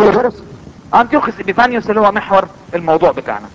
هيودورس انتيوخس ابيفانيوس اللي هو محور الموضوع بتاعنا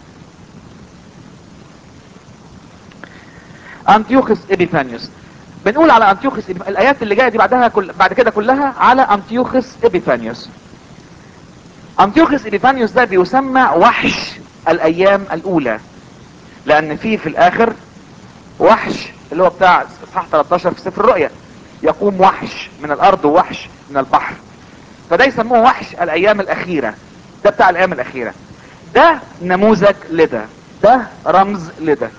انتيوخس ابيفانيوس بنقول على انتيوخس إبيف... الايات اللي جايه دي بعدها كل... بعد كده كلها على انتيوخس ابيفانيوس انتيوخس ابيفانيوس ده بيسمى وحش الايام الاولى لان في في الاخر وحش اللي هو بتاع اصحاح 13 في سفر الرؤيا يقوم وحش من الارض ووحش من البحر فده يسموه وحش الايام الاخيرة ده بتاع الايام الاخيرة ده نموذج لده ده رمز لده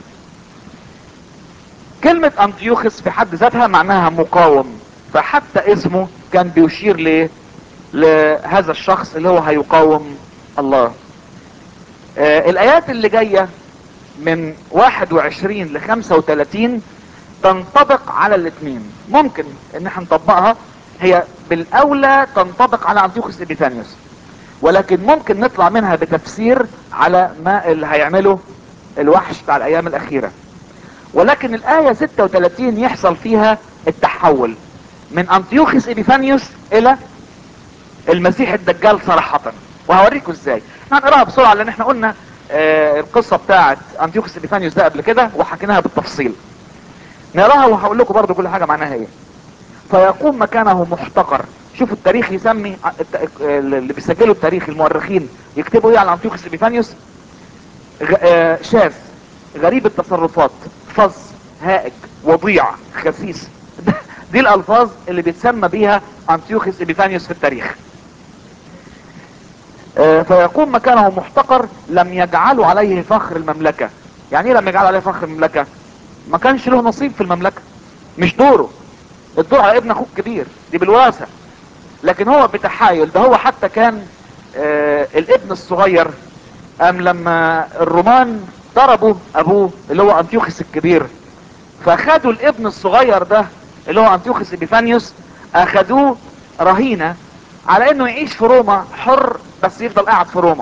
كلمة انتيوخس في حد ذاتها معناها مقاوم فحتى اسمه كان بيشير ل لهذا الشخص اللي هو هيقاوم الله آه الايات اللي جاية من 21 ل 35 تنطبق على الاثنين ممكن ان احنا نطبقها هي بالاولى تنطبق على انتيوخس ابيفانيوس ولكن ممكن نطلع منها بتفسير على ما اللي هيعمله الوحش بتاع الايام الاخيرة ولكن الاية 36 يحصل فيها التحول من انتيوخس ابيفانيوس الى المسيح الدجال صراحة وهوريكم ازاي هنقراها بسرعة لان احنا قلنا آه القصة بتاعت انتيوخس ابيفانيوس ده قبل كده وحكيناها بالتفصيل نقراها وهقول لكم برضو كل حاجة معناها ايه فيقوم مكانه محتقر شوفوا التاريخ يسمي الت- اللي بيسجلوا التاريخ المؤرخين يكتبوا ايه على انتيوخس ابيفانيوس غ- آه، شاذ غريب التصرفات فظ هائج وضيع خسيس دي الالفاظ اللي بيتسمى بيها انتيوخس ابيفانيوس في التاريخ آه، فيقوم مكانه محتقر لم يجعلوا عليه فخر المملكة يعني ايه لم يجعلوا عليه فخر المملكة ما كانش له نصيب في المملكة مش دوره الدور على ابن اخوه الكبير دي بالوراثة لكن هو بتحايل ده هو حتى كان آه الابن الصغير ام لما الرومان ضربوا ابوه اللي هو انتيوخس الكبير فاخدوا الابن الصغير ده اللي هو انتيوخس ابيفانيوس اخدوه رهينة على انه يعيش في روما حر بس يفضل قاعد في روما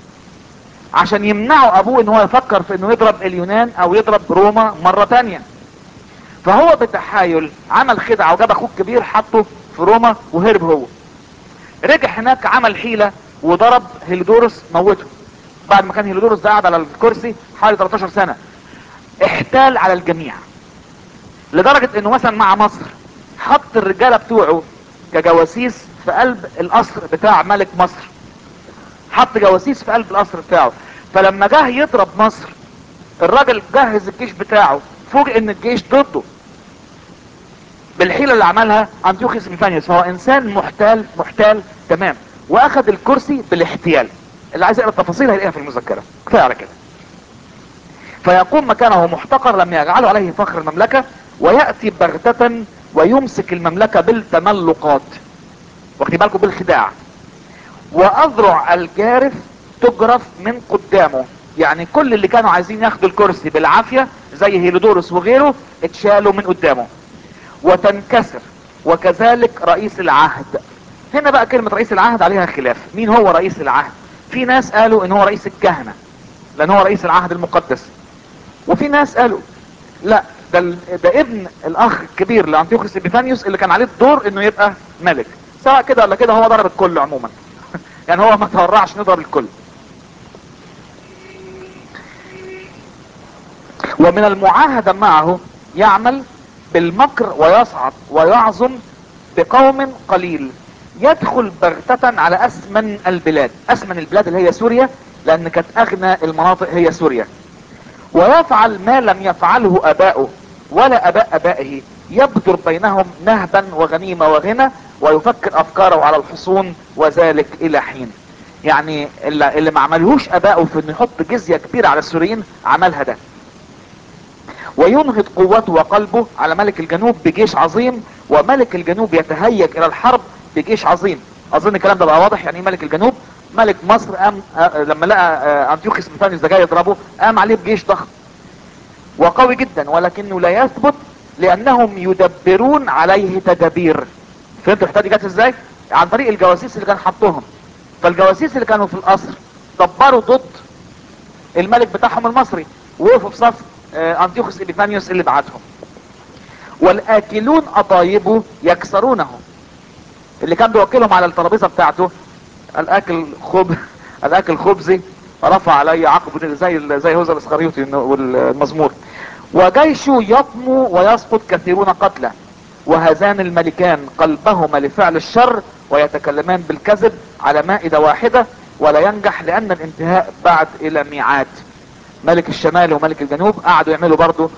عشان يمنعوا ابوه ان هو يفكر في انه يضرب اليونان او يضرب روما مرة تانية فهو بتحايل عمل خدعة وجاب اخوه الكبير حطه في روما وهرب هو رجع هناك عمل حيلة وضرب هيلودورس موته بعد ما كان هيلودورس ده قاعد على الكرسي حوالي 13 سنة احتال على الجميع لدرجة انه مثلا مع مصر حط الرجالة بتوعه كجواسيس في قلب القصر بتاع ملك مصر حط جواسيس في قلب القصر بتاعه فلما جه يضرب مصر الراجل جهز الجيش بتاعه فوجئ ان الجيش ضده بالحيلة اللي عملها انتيوخيس ابيفانيوس فهو انسان محتال محتال تمام واخد الكرسي بالاحتيال اللي عايز يقرا التفاصيل هيلاقيها في المذكرة كفاية على كده فيقوم مكانه محتقر لم يجعلوا عليه فخر المملكة ويأتي بغتة ويمسك المملكة بالتملقات واخدين بالكم بالخداع واذرع الجارف تجرف من قدامه يعني كل اللي كانوا عايزين ياخدوا الكرسي بالعافية زي هيلودورس وغيره اتشالوا من قدامه وتنكسر وكذلك رئيس العهد هنا بقى كلمة رئيس العهد عليها خلاف مين هو رئيس العهد في ناس قالوا ان هو رئيس الكهنة لان هو رئيس العهد المقدس وفي ناس قالوا لا ده, ال- ده ابن الاخ الكبير لانتيوخوس ابيفانيوس اللي كان عليه الدور انه يبقى ملك سواء كده ولا كده هو ضرب الكل عموما يعني هو ما تورعش نضرب الكل ومن المعاهدة معه يعمل بالمكر ويصعد ويعظم بقوم قليل يدخل بغتة على أسمن البلاد أسمن البلاد اللي هي سوريا لأن كانت أغنى المناطق هي سوريا ويفعل ما لم يفعله أباؤه ولا أباء أبائه يبدر بينهم نهبا وغنيمة وغنى ويفكر أفكاره على الحصون وذلك إلى حين يعني اللي, اللي ما عملهوش أباؤه في أنه يحط جزية كبيرة على السوريين عملها ده وينهض قوته وقلبه على ملك الجنوب بجيش عظيم وملك الجنوب يتهيج الى الحرب بجيش عظيم اظن الكلام ده بقى واضح يعني ايه ملك الجنوب ملك مصر قام آه، لما لقى آه، انتيوخيس بيفانيوس ده جاي يضربه قام عليه بجيش ضخم وقوي جدا ولكنه لا يثبت لانهم يدبرون عليه تدابير فهمتوا الحته دي جت ازاي عن طريق الجواسيس اللي كان حطهم فالجواسيس اللي كانوا في القصر دبروا ضد الملك بتاعهم المصري وقفوا في صف آه، انتيوخوس ابيفانيوس اللي بعتهم والاكلون اطايبه يكسرونه اللي كان بيوكلهم على الترابيزه بتاعته الاكل خب الاكل خبزي رفع علي عقب زي زي هوذا الاسخريوطي والمزمور وجيش يطمو ويسقط كثيرون قتلى وهذان الملكان قلبهما لفعل الشر ويتكلمان بالكذب على مائدة واحدة ولا ينجح لان الانتهاء بعد الى ميعاد ملك الشمال وملك الجنوب قعدوا يعملوا برضو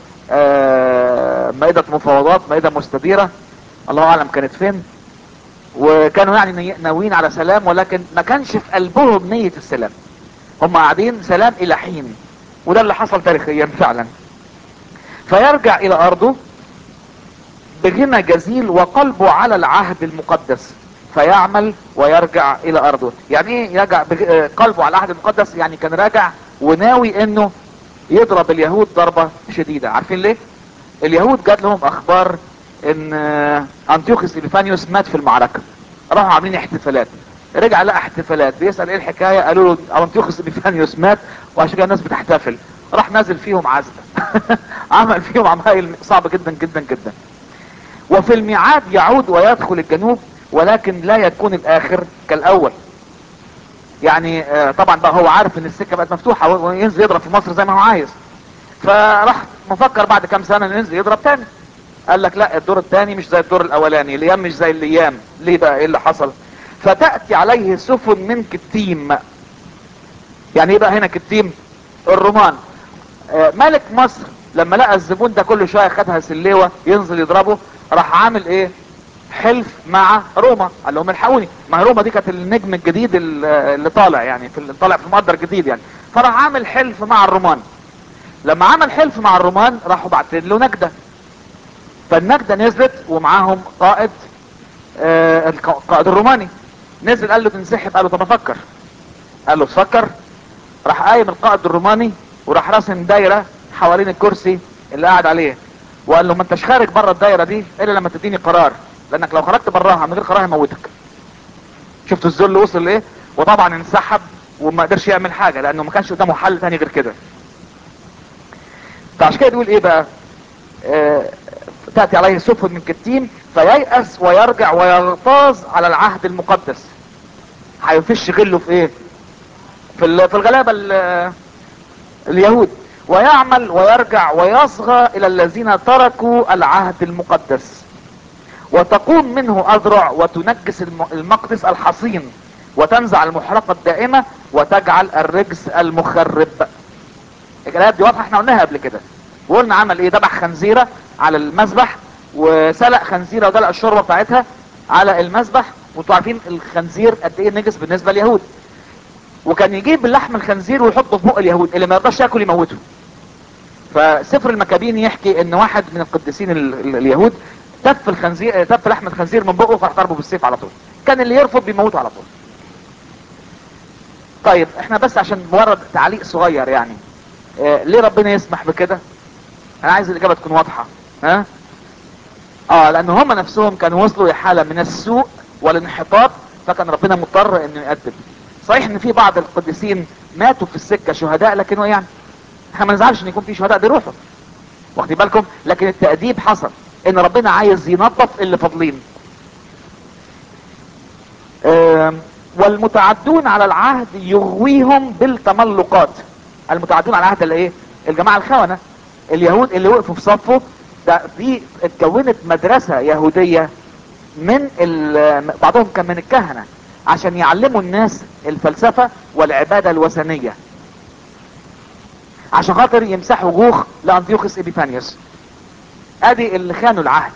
آه مائدة مفاوضات مائدة مستديرة الله اعلم كانت فين وكانوا يعني ناويين على سلام ولكن ما كانش في قلبهم نية السلام هم قاعدين سلام الى حين وده اللي حصل تاريخيا فعلا فيرجع الى ارضه بغنى جزيل وقلبه على العهد المقدس فيعمل ويرجع الى ارضه يعني ايه يرجع بغ... قلبه على العهد المقدس يعني كان راجع وناوي انه يضرب اليهود ضربة شديدة عارفين ليه اليهود جات لهم اخبار ان انتيوخس ابيفانيوس مات في المعركة راحوا عاملين احتفالات رجع لقى احتفالات بيسأل ايه الحكاية قالوا له انتيوخس ابيفانيوس مات وعشان كده الناس بتحتفل راح نازل فيهم عزلة عمل فيهم عمايل صعب جدا جدا جدا وفي الميعاد يعود ويدخل الجنوب ولكن لا يكون الاخر كالاول يعني طبعا بقى هو عارف ان السكة بقت مفتوحة وينزل يضرب في مصر زي ما هو عايز فراح مفكر بعد كام سنة انه ينزل يضرب تاني قال لك لا الدور الثاني مش زي الدور الاولاني الايام مش زي الايام ليه بقى ايه اللي حصل فتأتي عليه سفن من كتيم يعني ايه بقى هنا كتيم الرومان آه ملك مصر لما لقى الزبون ده كل شوية خدها سليوة ينزل يضربه راح عامل ايه حلف مع روما قال لهم الحقوني ما روما دي كانت النجم الجديد اللي طالع يعني في اللي طالع في المقدر الجديد يعني فراح عامل حلف مع الرومان لما عمل حلف مع الرومان راحوا بعتين له نجدة فالنجدة نزلت ومعاهم قائد آه القائد الروماني نزل قال له تنسحب قال له طب افكر قال له تفكر راح قايم القائد الروماني وراح راسم دايرة حوالين الكرسي اللي قاعد عليه وقال له ما انتش خارج بره الدايرة دي الا لما تديني قرار لانك لو خرجت براها من غير قرار هيموتك شفتوا الذل وصل لايه وطبعا انسحب وما قدرش يعمل حاجة لانه ما كانش قدامه حل تاني غير كده فعشان كده يقول ايه بقى آه تأتي عليه سفن من كتيم فييأس ويرجع ويغتاظ على العهد المقدس هيفش غله في ايه في, في الغلابة اليهود ويعمل ويرجع ويصغى الى الذين تركوا العهد المقدس وتقوم منه اذرع وتنجس المقدس الحصين وتنزع المحرقة الدائمة وتجعل الرجس المخرب الكلام دي واضحة احنا قلناها قبل كده وقلنا عمل ايه ذبح خنزيرة على المذبح وسلق خنزيرة ودلق الشوربة بتاعتها على المذبح وانتوا عارفين الخنزير قد ايه نجس بالنسبة لليهود وكان يجيب اللحم الخنزير ويحطه في بق اليهود اللي ما يرضاش ياكل يموته فسفر المكابين يحكي ان واحد من القديسين اليهود تف الخنزير تف لحم الخنزير من بقه فراح ضربه بالسيف على طول كان اللي يرفض بيموته على طول طيب احنا بس عشان مجرد تعليق صغير يعني اه ليه ربنا يسمح بكده انا عايز الاجابه تكون واضحه ها اه لان هم نفسهم كانوا وصلوا لحاله من السوء والانحطاط فكان ربنا مضطر انه يقدم صحيح ان في بعض القديسين ماتوا في السكه شهداء لكن يعني احنا ما نزعلش ان يكون في شهداء بيروحوا واخدين بالكم لكن التأديب حصل ان ربنا عايز ينظف اللي فاضلين والمتعدون على العهد يغويهم بالتملقات المتعدون على العهد اللي ايه الجماعة الخونة اليهود اللي وقفوا في صفه ده دي اتكونت مدرسة يهودية من بعضهم كان من الكهنة عشان يعلموا الناس الفلسفة والعبادة الوثنية عشان خاطر يمسحوا جوخ لانتيوخس ابيفانيوس ادي اللي خانوا العهد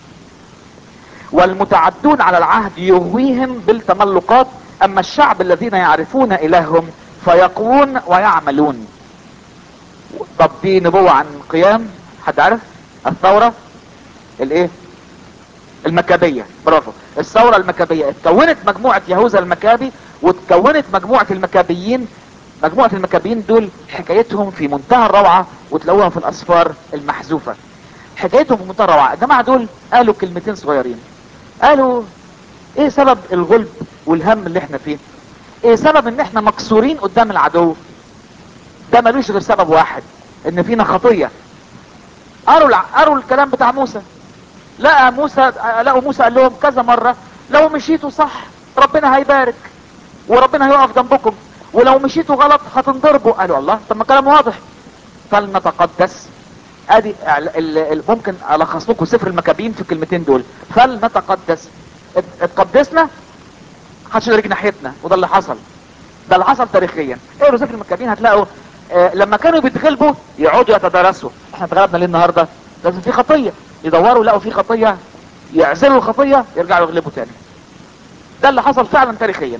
والمتعدون على العهد يغويهم بالتملقات اما الشعب الذين يعرفون الههم فيقوون ويعملون طب دي نبوة عن قيام حد عارف الثورة الايه المكابية برافو الثورة المكابية اتكونت مجموعة يهوذا المكابي واتكونت مجموعة المكابيين مجموعة المكابيين دول حكايتهم في منتهى الروعة وتلاقوها في الاسفار المحذوفة حكايتهم في منتهى الروعة الجماعة دول قالوا كلمتين صغيرين قالوا ايه سبب الغلب والهم اللي احنا فيه ايه سبب ان احنا مكسورين قدام العدو ده ملوش غير سبب واحد ان فينا خطية قروا قروا الكلام بتاع موسى لقى موسى لقوا موسى قال لهم كذا مرة لو مشيتوا صح ربنا هيبارك وربنا هيقف جنبكم ولو مشيتوا غلط هتنضربوا قالوا الله طب ما كلام واضح فلنتقدس ادي إعل- ال- ال- ممكن الخص لكم سفر المكابين في الكلمتين دول فلنتقدس ات- اتقدسنا محدش يقدر يجي ناحيتنا وده اللي حصل ده اللي حصل تاريخيا اقروا سفر المكابين هتلاقوا آه لما كانوا بيتغلبوا يقعدوا يتدارسوا احنا اتغلبنا ليه النهارده لازم في خطيه يدوروا يلاقوا في خطيه يعزلوا الخطيه يرجعوا يغلبوا تاني ده اللي حصل فعلا تاريخيا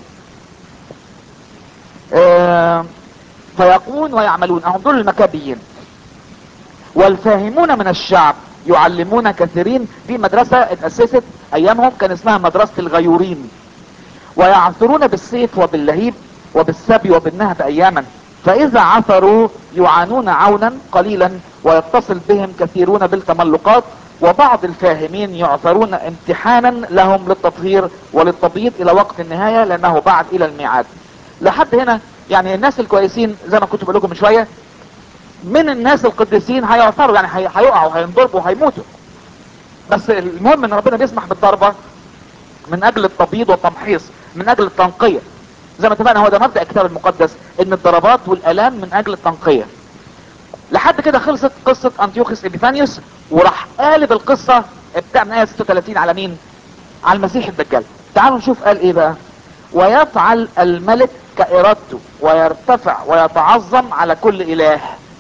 آه فيقومون ويعملون اهم دول المكابيين والفاهمون من الشعب يعلمون كثيرين في مدرسة اتأسست ايامهم كان اسمها مدرسة الغيورين ويعثرون بالسيف وباللهيب وبالسبي وبالنهب اياما فاذا عثروا يعانون عونا قليلا ويتصل بهم كثيرون بالتملقات وبعض الفاهمين يعثرون امتحانا لهم للتطهير وللتبييض الى وقت النهاية لانه بعد الى الميعاد لحد هنا يعني الناس الكويسين زي ما كنت بقول لكم من شويه من الناس القديسين هيعثروا يعني هي- هيقعوا هينضربوا هيموتوا بس المهم ان ربنا بيسمح بالضربه من اجل التبييض والتمحيص من اجل التنقيه زي ما اتفقنا هو ده مبدا الكتاب المقدس ان الضربات والالام من اجل التنقيه لحد كده خلصت قصه انتيوخوس ابيفانيوس وراح قالب القصه ابتدى من ايه 36 على مين على المسيح الدجال تعالوا نشوف قال ايه بقى ويفعل الملك كإرادته ويرتفع ويتعظم على كل إله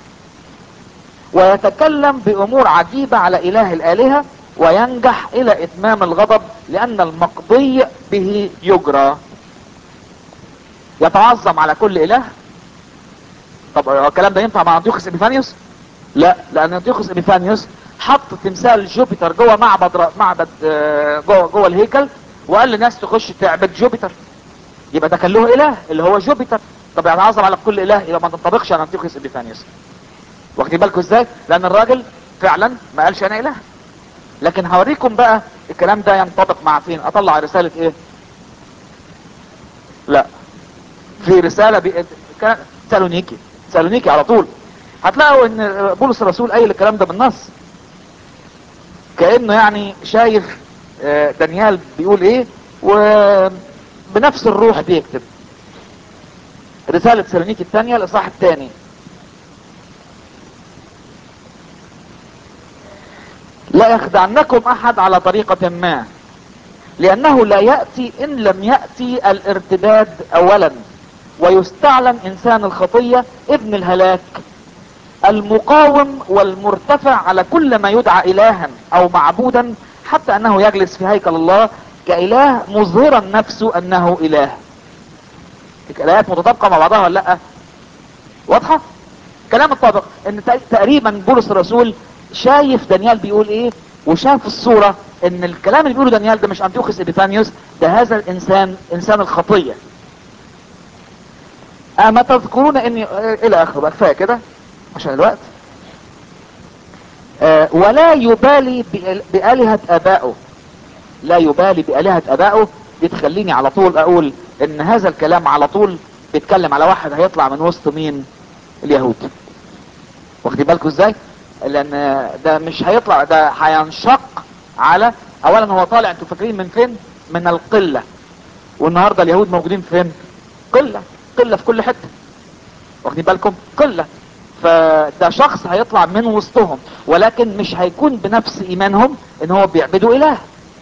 ويتكلم بأمور عجيبة على إله الآلهة وينجح إلى إتمام الغضب لأن المقضي به يجرى يتعظم على كل إله طب هو الكلام ده ينفع مع أنتيوخوس إبيفانيوس لا لأن أنتيوخوس إبيفانيوس حط تمثال جوبيتر جوه معبد ر- معبد آه، جوه جوه الهيكل وقال للناس تخش تعبد جوبيتر يبقى ده كان له اله اللي هو جوبيتر طب يتعظم على كل اله يبقى ما تنطبقش على انتيوخوس ابيفانيوس واخدين بالكم ازاي لان الراجل فعلا ما قالش انا اله لكن هوريكم بقى الكلام ده ينطبق مع فين اطلع رسالة ايه لا في رسالة بي... كان- سالونيكي سالونيكي على طول هتلاقوا ان بولس الرسول قايل الكلام ده بالنص كانه يعني شايف آه، دانيال بيقول ايه وبنفس الروح بيكتب رسالة سالونيكي الثانية الاصحاح الثاني لا يخدعنكم احد على طريقة ما لانه لا يأتي ان لم يأتي الارتداد اولا ويستعلن انسان الخطية ابن الهلاك المقاوم والمرتفع على كل ما يدعى الها او معبودا حتى انه يجلس في هيكل الله كاله مظهرا نفسه انه اله الايات متطابقه مع بعضها ولا لا واضحه كلام الطابق ان تق- تقريبا بولس الرسول شايف دانيال بيقول ايه وشاف الصورة ان الكلام اللي بيقوله دانيال ده مش انتيوخس ابيفانيوس ده هذا الانسان انسان الخطية اما تذكرون اني آه، الى اخره بقى كفايه كده عشان الوقت آه، ولا يبالي بآل- بآلهة ابائه لا يبالي بآلهة ابائه دي تخليني على طول اقول ان هذا الكلام على طول بيتكلم على واحد هيطلع من وسط مين اليهود واخدين بالكم ازاي لان ده مش هيطلع ده هينشق على اولا هو طالع انتوا فاكرين من فين من القلة والنهاردة اليهود موجودين فين قلة قلة في كل حتة واخدين بالكم قلة فده شخص هيطلع من وسطهم ولكن مش هيكون بنفس ايمانهم ان هو بيعبدوا اله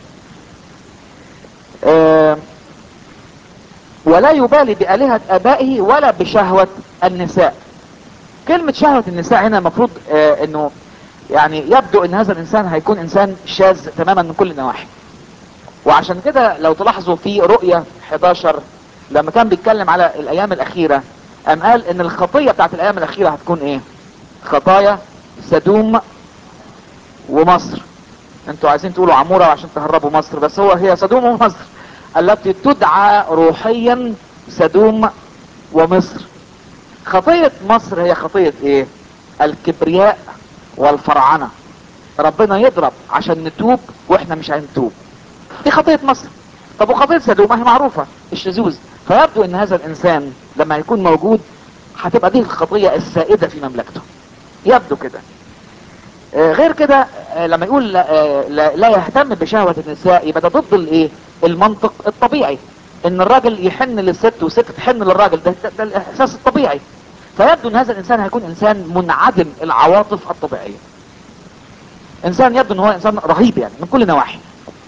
آه، ولا يبالي بآلهة ابائه ولا بشهوة النساء كلمة شهوة النساء هنا المفروض آه انه يعني يبدو ان هذا الانسان هيكون انسان شاذ تماما من كل النواحي وعشان كده لو تلاحظوا في رؤية 11 لما كان بيتكلم على الايام الاخيرة قام قال ان الخطية بتاعت الايام الاخيرة هتكون ايه خطايا سدوم ومصر انتوا عايزين تقولوا عمورة عشان تهربوا مصر بس هو هي سدوم ومصر التي تدعى روحيا سدوم ومصر خطية مصر هي خطية ايه الكبرياء والفرعنة ربنا يضرب عشان نتوب واحنا مش هنتوب دي خطية مصر طب وخطية سدوم هي معروفة الشذوذ فيبدو ان هذا الانسان لما يكون موجود هتبقى دي الخطية السائدة في مملكته يبدو كده آه، غير كده آه، لما يقول لا, آه، لا, لا يهتم بشهوة النساء يبقى ده ضد الايه المنطق الطبيعي ان الراجل يحن للست والست تحن للراجل ده, ده, ده الاحساس الطبيعي فيبدو ان هذا الانسان هيكون انسان منعدم العواطف الطبيعية انسان يبدو ان هو انسان رهيب يعني من كل نواحي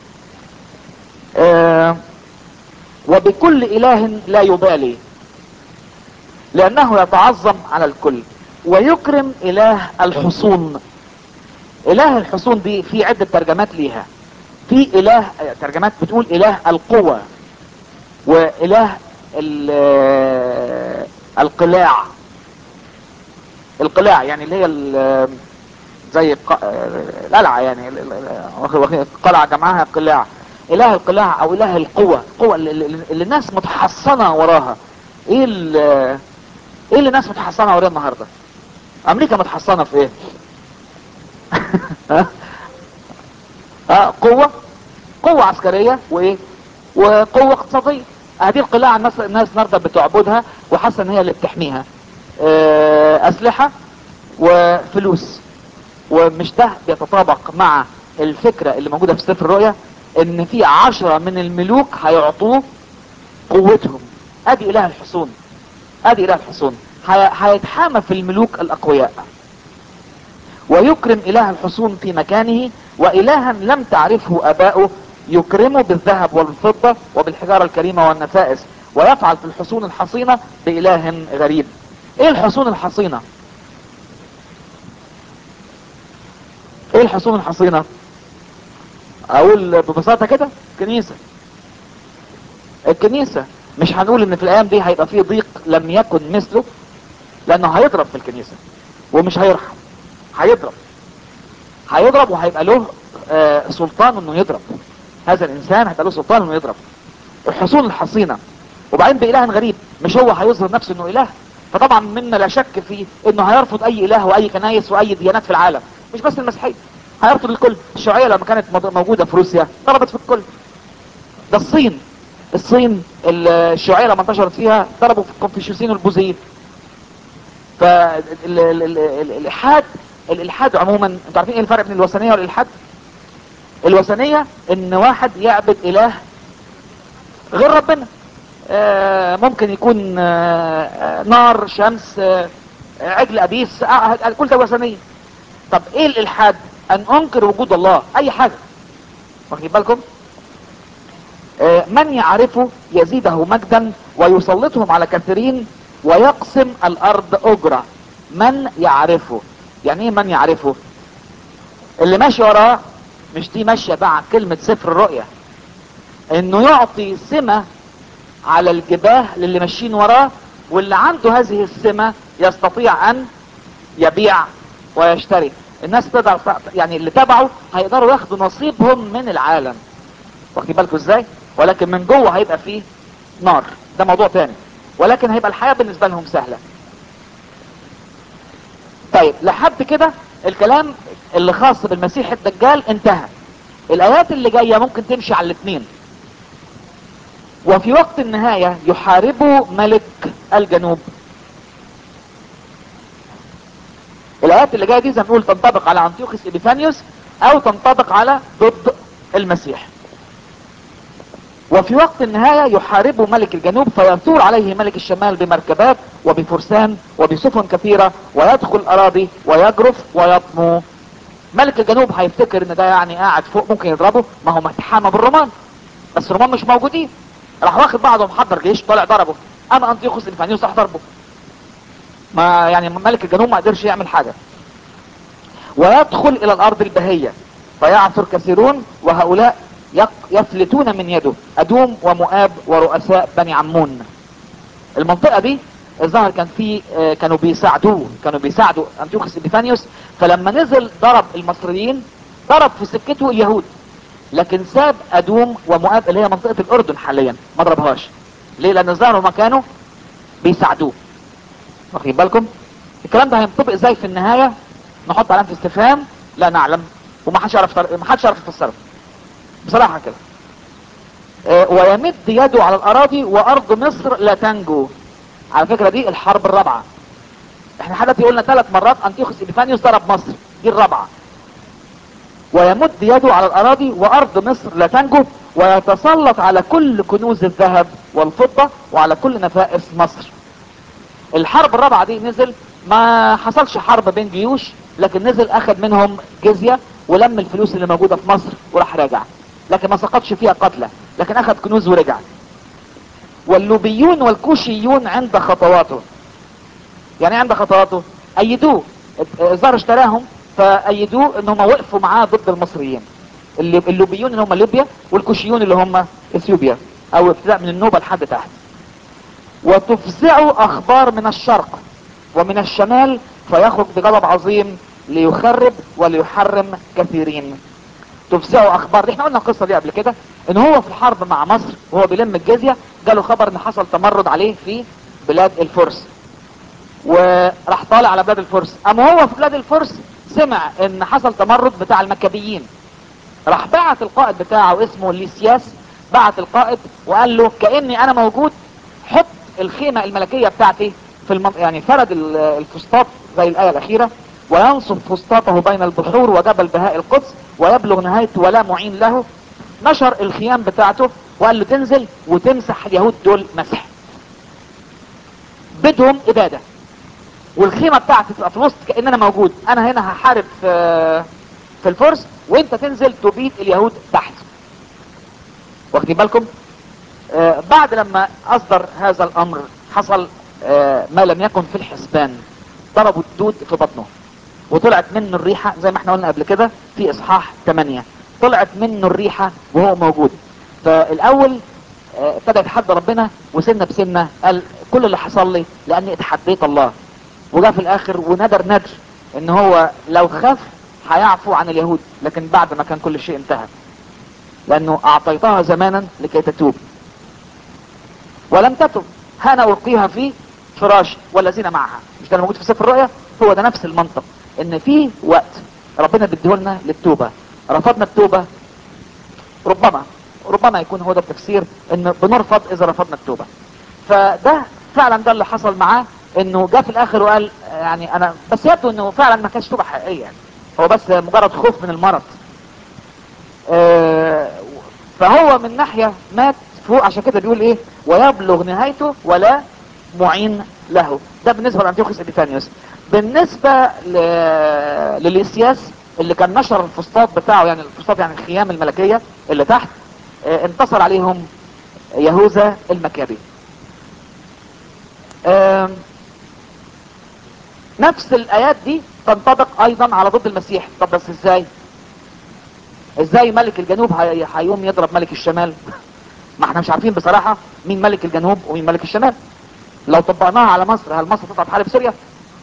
آه وبكل اله لا يبالي لانه يتعظم على الكل ويكرم اله الحصون اله الحصون دي في عدة ترجمات ليها في اله ترجمات بتقول اله القوة واله القلاع القلاع يعني اللي هي زي القلعة يعني قلعة جمعها قلاع اله القلاع او اله القوة القوة اللي الناس متحصنة وراها ايه ايه اللي الناس متحصنة وراها النهاردة امريكا متحصنة في ايه ها قوة قوة عسكرية وايه وقوة اقتصادية هذه القلاع الناس الناس النهارده بتعبدها وحاسه ان هي اللي بتحميها اسلحة وفلوس ومش ده بيتطابق مع الفكرة اللي موجودة في سفر الرؤيا ان في عشرة من الملوك هيعطوه قوتهم ادي اله الحصون ادي اله الحصون هيتحامى في الملوك الاقوياء ويكرم اله الحصون في مكانه والها لم تعرفه اباؤه يكرمه بالذهب والفضة وبالحجارة الكريمة والنفائس ويفعل في الحصون الحصينة بإله غريب ايه الحصون الحصينة ايه الحصون الحصينة اقول ببساطة كده كنيسة الكنيسة مش هنقول ان في الايام دي هيبقى فيه ضيق لم يكن مثله لانه هيضرب في الكنيسة ومش هيرحم هيضرب هيضرب وهيبقى له آه سلطان انه يضرب هذا الانسان هيبقى له سلطان انه يضرب الحصون الحصينة وبعدين بإله غريب مش هو هيظهر نفسه انه اله فطبعا منا لا شك في انه هيرفض اي اله واي كنايس واي ديانات في العالم مش بس المسيحية هيرفض الكل الشيوعية لما كانت موجودة في روسيا ضربت في الكل ده الصين الصين الشيوعية لما انتشرت فيها ضربوا في الكونفوشيوسيين والبوذيين فالالحاد الالحاد عموما انتوا عارفين ايه الفرق بين الوثنية والالحاد الوثنية ان واحد يعبد اله غير ربنا آه ممكن يكون آه نار شمس آه عجل ابيس كل ده وثنية طب ايه الالحاد ان انكر وجود الله اي حاجة واخدين بالكم من يعرفه يزيده مجدا ويسلطهم على كثيرين ويقسم الارض اجرة من يعرفه يعني ايه من يعرفه اللي ماشي وراه مش دي ماشية بقى كلمة سفر الرؤية انه يعطي سمة على الجباه للي ماشيين وراه واللي عنده هذه السمة يستطيع ان يبيع ويشتري الناس تقدر يعني اللي تبعه هيقدروا ياخدوا نصيبهم من العالم واخدين بالكم ازاي ولكن من جوه هيبقى فيه نار ده موضوع تاني ولكن هيبقى الحياة بالنسبة لهم سهلة طيب لحد كده الكلام اللي خاص بالمسيح الدجال انتهى الايات اللي جاية ممكن تمشي على الاثنين وفي وقت النهاية يحاربوا ملك الجنوب الايات اللي جاية دي زي ما نقول تنطبق على انطيوخس ابيفانيوس او تنطبق على ضد المسيح وفي وقت النهاية يحاربوا ملك الجنوب فيثور عليه ملك الشمال بمركبات وبفرسان وبسفن كثيرة ويدخل الاراضي ويجرف ويطمو ملك الجنوب هيفتكر ان ده يعني قاعد فوق ممكن يضربه ما هو متحامى بالرومان بس الرومان مش موجودين راح واخد بعضه محضر جيش طالع ضربه اما انطيوخوس الفانيوس راح ضربه ما يعني ملك الجنوب ما قدرش يعمل حاجة ويدخل الى الارض البهية فيعثر كثيرون وهؤلاء يفلتون من يده ادوم ومؤاب ورؤساء بني عمون المنطقة دي الظاهر كان في كانوا بيساعدوه كانوا بيساعدوا انتيوخوس ابيفانيوس فلما نزل ضرب المصريين ضرب في سكته اليهود لكن ساب ادوم ومؤاب اللي هي منطقة الاردن حاليا ما ضربهاش ليه لان الظاهر هما كانوا بيساعدوه واخدين بالكم الكلام ده هينطبق ازاي في النهاية نحط علامة استفهام لا نعلم وما حدش يعرف ما حدش يعرف يفسره بصراحة كده اه ويمد يده على الاراضي وارض مصر لا تنجو على فكرة دي الحرب الرابعة احنا حدث قلنا ثلاث مرات انتيوخوس ابيفانيوس ضرب مصر دي الرابعة ويمد يده على الاراضي وارض مصر لا تنجو ويتسلط على كل كنوز الذهب والفضة وعلى كل نفائس مصر الحرب الرابعة دي نزل ما حصلش حرب بين جيوش لكن نزل اخذ منهم جزية ولم الفلوس اللي موجودة في مصر وراح راجع لكن ما سقطش فيها قتلى لكن اخذ كنوز ورجع واللوبيون والكوشيون عند خطواته يعني عند خطواته ايدوه زار اشتراهم فايدوه ان هم وقفوا معاه ضد المصريين اللي- اللوبيون اللي هم ليبيا والكوشيون اللي هم اثيوبيا او ابتداء من النوبة لحد تحت وتفزعوا اخبار من الشرق ومن الشمال فيخرج بغضب عظيم ليخرب وليحرم كثيرين تفزعوا اخبار احنا قلنا القصه دي قبل كده ان هو في الحرب مع مصر وهو بيلم الجزيه جاله خبر ان حصل تمرد عليه في بلاد الفرس وراح طالع على بلاد الفرس اما هو في بلاد الفرس سمع ان حصل تمرد بتاع المكابيين راح بعت القائد بتاعه اسمه ليسياس بعت القائد وقال له كاني انا موجود حط الخيمه الملكيه بتاعتي في المن... يعني فرد ال- الفسطاط زي الايه الاخيره وينصب فسطاطه بين البحور وجبل بهاء القدس ويبلغ نهايته ولا معين له نشر الخيام بتاعته وقال له تنزل وتمسح اليهود دول مسح بدهم اباده والخيمه بتاعتي تبقى في الوسط كان انا موجود انا هنا هحارب في في الفرس وانت تنزل تبيد اليهود تحت واخدين بالكم آه بعد لما اصدر هذا الامر حصل آه ما لم يكن في الحسبان ضربوا الدود في بطنه وطلعت منه الريحة زي ما احنا قلنا قبل كده في اصحاح 8 طلعت منه الريحة وهو موجود فالاول آه، ابتدى يتحدى ربنا وسنة بسنة قال كل اللي حصل لي لاني اتحديت الله وجاء في الاخر وندر ندر ان هو لو خاف هيعفو عن اليهود لكن بعد ما كان كل شيء انتهى لانه اعطيتها زمانا لكي تتوب ولم تتب هنا القيها في فراش والذين معها مش ده اللي موجود في سفر الرؤيا هو ده نفس المنطق ان في وقت ربنا بيديهولنا للتوبه رفضنا التوبه ربما ربما يكون هو ده التفسير ان بنرفض اذا رفضنا التوبه فده فعلا ده اللي حصل معاه انه جاء في الاخر وقال يعني انا بس يبدو انه فعلا ما كانش توبه حقيقيه يعني هو بس مجرد خوف من المرض آه، فهو من ناحية مات فوق عشان كده بيقول ايه ويبلغ نهايته ولا معين له ده بالنسبة لأنتيوخوس إبيفانيوس بالنسبة ل... للإسياس اللي كان نشر الفسطاط بتاعه يعني الفسطاط يعني الخيام الملكية اللي تحت آه، انتصر عليهم يهوذا المكابي آم، نفس الآيات دي تنطبق أيضا على ضد المسيح طب بس ازاي ازاي ملك الجنوب هي- هيقوم يضرب ملك الشمال ما احنا مش عارفين بصراحة مين ملك الجنوب ومين ملك الشمال لو طبقناها على مصر هل مصر تطلع تحارب سوريا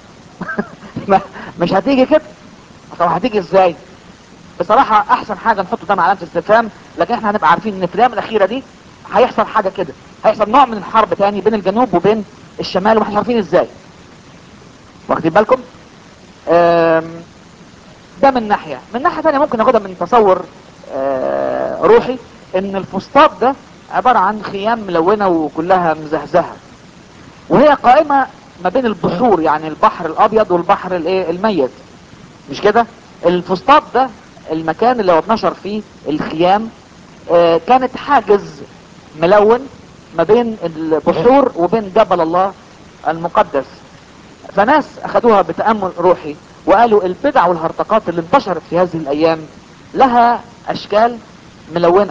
ما- مش هتيجي كده طب هتيجي ازاي بصراحة احسن حاجة نحط ده مع علامة استفهام لكن احنا هنبقى عارفين ان في الايام الاخيرة دي هيحصل حاجة كده هيحصل نوع من الحرب تاني بين الجنوب وبين الشمال ومش عارفين ازاي واخدين بالكم آم، ده من ناحية من ناحية تانية ممكن ناخدها من تصور آه، روحي ان الفسطاط ده عبارة عن خيام ملونة وكلها مزهزهة وهي قائمة ما بين البحور يعني البحر الابيض والبحر الايه الميت مش كده الفسطاط ده المكان اللي هو اتنشر فيه الخيام آه، كانت حاجز ملون ما بين البحور وبين جبل الله المقدس فناس اخذوها بتأمل روحي وقالوا البدع والهرطقات اللي انتشرت في هذه الايام لها اشكال ملونة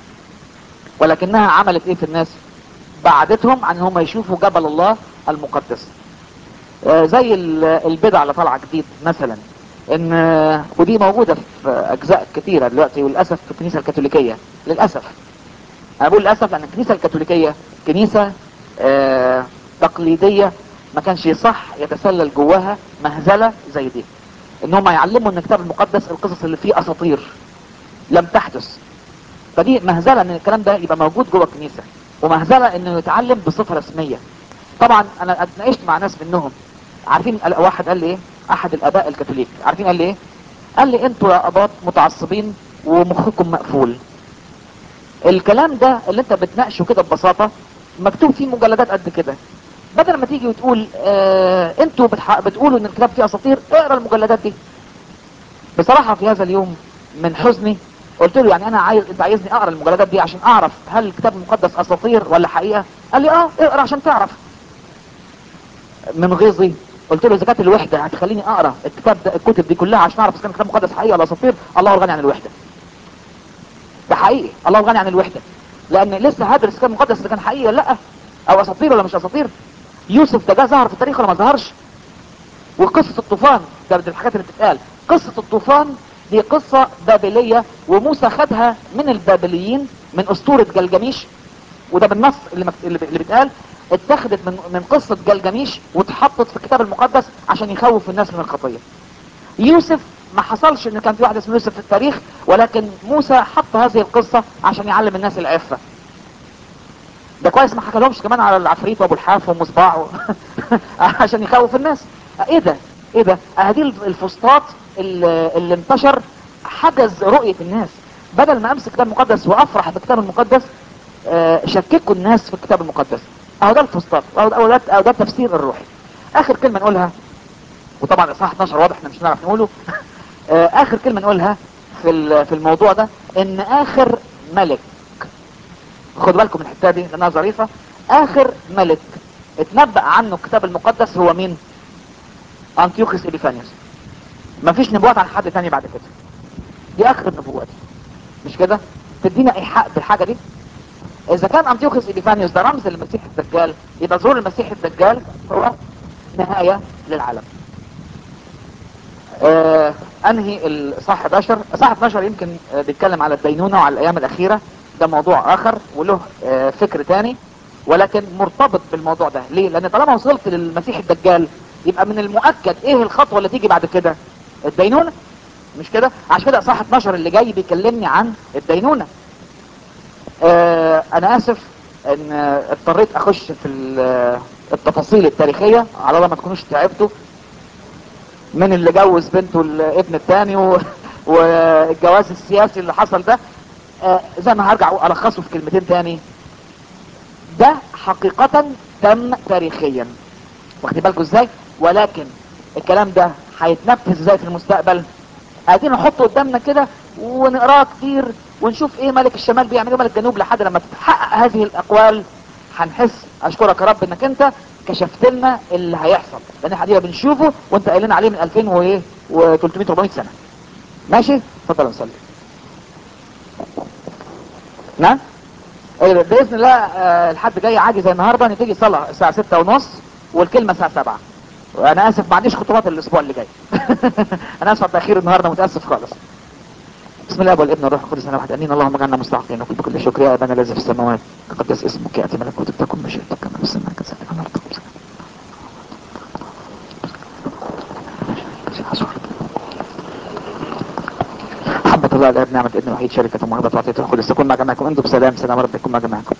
ولكنها عملت ايه في الناس بعدتهم عن هم يشوفوا جبل الله المقدس آه، زي ال- البدع اللي طالعه جديد مثلا ان آه، ودي موجوده في اجزاء كثيره دلوقتي وللاسف في الكنيسه الكاثوليكيه للاسف انا بقول للاسف لان الكنيسه الكاثوليكيه كنيسه آه تقليديه ما كانش يصح يتسلل جواها مهزله زي دي ان هم يعلموا ان الكتاب المقدس القصص اللي فيه اساطير لم تحدث فدي مهزله ان الكلام ده يبقى موجود جوه الكنيسه ومهزله انه يتعلم بصفه رسميه طبعا انا اتناقشت مع ناس منهم عارفين قال- واحد قال لي ايه احد الاباء الكاثوليك عارفين قال لي ايه قال لي انتوا يا اباط متعصبين ومخكم مقفول الكلام ده اللي انت بتناقشه كده ببساطه مكتوب فيه مجلدات قد كده بدل ما تيجي وتقول اه انتوا بتح... بتقولوا ان الكتاب فيه اساطير اقرا المجلدات دي بصراحه في هذا اليوم من حزني قلت له يعني انا عايز انت عايزني اقرا المجلدات دي عشان اعرف هل الكتاب المقدس اساطير ولا حقيقه قال لي اه اقرا عشان تعرف من غيظي قلت له اذا كانت الوحده هتخليني اقرا الكتاب ده الكتب دي كلها عشان اعرف اذا كان الكتاب المقدس حقيقه ولا اساطير الله الغني عن الوحده ده حقيقي الله الغني عن الوحده لان لسه هدرس الكتاب المقدس اذا كان حقيقي ولا لا او اساطير ولا مش اساطير يوسف ده جه ظهر في التاريخ ولا ما ظهرش وقصة الطوفان ده من الحاجات اللي بتتقال قصة الطوفان دي قصة بابلية وموسى خدها من البابليين من اسطورة جلجميش وده بالنص اللي, مكت... اللي اللي بيتقال اتخذت من من قصة جلجميش واتحطت في الكتاب المقدس عشان يخوف الناس من الخطية يوسف ما حصلش ان كان في واحد اسمه يوسف في التاريخ ولكن موسى حط هذه القصة عشان يعلم الناس العفة ده كويس ما حكالهمش كمان على العفريت وابو الحاف ومصباح و... عشان يخوف الناس ايه ده ايه ده هذه الفسطاط اللي, اللي انتشر حجز رؤية الناس بدل ما امسك الكتاب المقدس وافرح بالكتاب المقدس آه، شككوا الناس في الكتاب المقدس اهو ده الفسطاط اهو ده, أهو ده, أهو ده التفسير الروحي اخر كلمة نقولها وطبعا اصحاح 12 واضح احنا مش هنعرف نقوله آه، اخر كلمة نقولها في ال- في الموضوع ده ان اخر ملك خدوا بالكم من الحته دي لانها ظريفه اخر ملك اتنبأ عنه الكتاب المقدس هو مين انتيوخس ابيفانيوس مفيش نبوات عن حد تاني بعد كده دي اخر النبوات مش كده تدينا ايحاء بالحاجه دي اذا كان انتيوخس ابيفانيوس ده رمز للمسيح الدجال يبقى ظهور المسيح الدجال هو نهايه للعالم آه انهي الاصحاح 11 اصحاح 12 يمكن آه بيتكلم على الدينونة وعلى الايام الاخيرة ده موضوع اخر وله آه فكر تاني ولكن مرتبط بالموضوع ده ليه لان طالما وصلت للمسيح الدجال يبقى من المؤكد ايه الخطوة اللي تيجي بعد كده الدينونة مش كده عشان كده اصحاح 12 اللي جاي بيكلمني عن الدينونة آه انا اسف ان آه، اضطريت اخش في ال- التفاصيل التاريخية على الله ما تكونوش تعبتوا من اللي جوز بنته الابن الثاني و... والجواز السياسي اللي حصل ده آه زي ما هرجع الخصه في كلمتين تاني ده حقيقة تم تاريخيا واخدين بالكم ازاي ولكن الكلام ده هيتنفذ ازاي في المستقبل قاعدين نحطه قدامنا كده ونقراه كتير ونشوف ايه ملك الشمال بيعمل ايه ملك الجنوب لحد لما تتحقق هذه الاقوال هنحس اشكرك يا رب انك انت كشفت لنا اللي هيحصل لان احنا دي بنشوفه وانت قايل لنا عليه من 2000 وايه و300 400 سنه ماشي اتفضل نصلي نعم إيه، باذن الله آه، الحد جاي عادي زي النهارده نتيجي صلاه الساعه 6 ونص والكلمه الساعه 7 وانا اسف ما عنديش خطوات الاسبوع اللي جاي انا اسف على التاخير النهارده متاسف خالص بسم الله والابن والروح القدس انا واحد امين اللهم اجعلنا مستحقين وكل بكل شكر يا ابانا الذي في السماوات تقدس اسمك ياتي ملكوتك تكن مشيئتك كما في السماء كذلك على الارض محبة الله الاب نعمة ابن وحيد شركة ومهبة وعطية القدس تكون مع جميعكم انتم بسلام سلام رب يكون مع جميعكم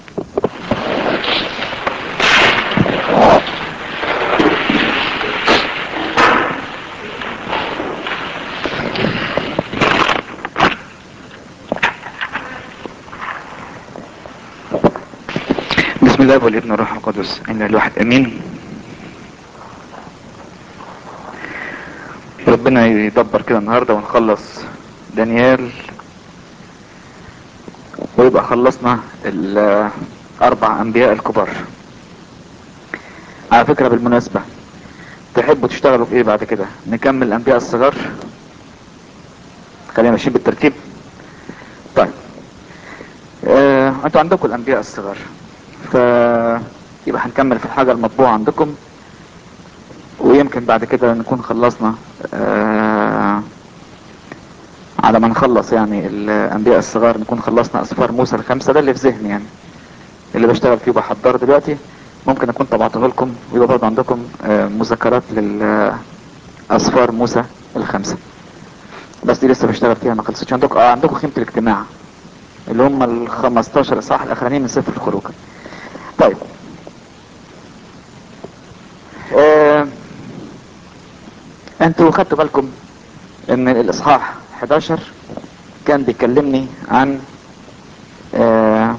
بسم الله والابن والروح القدس ان الواحد امين ربنا يدبر كده النهارده ونخلص دانيال ويبقى خلصنا الاربع انبياء الكبار على فكرة بالمناسبة تحبوا تشتغلوا في ايه بعد كده نكمل الانبياء الصغار خلينا ماشيين بالترتيب طيب آه، انتوا عندكم الانبياء الصغار ف يبقى هنكمل في الحاجة المطبوعة عندكم ويمكن بعد كده نكون خلصنا آه على ما نخلص يعني الانبياء الصغار نكون خلصنا اسفار موسى الخمسة ده اللي في ذهني يعني اللي بشتغل فيه بحضره دلوقتي ممكن اكون طبعته لكم ويبقى برضه عندكم آه مذكرات للاسفار موسى الخمسة بس دي لسه بشتغل فيها ما خلصتش عندكم اه عندكم خيمة الاجتماع اللي هم ال 15 اصحاح الاخرانيين من سفر الخروج طيب آه انتوا خدتوا بالكم ان الاصحاح 11 كان بيكلمني عن آه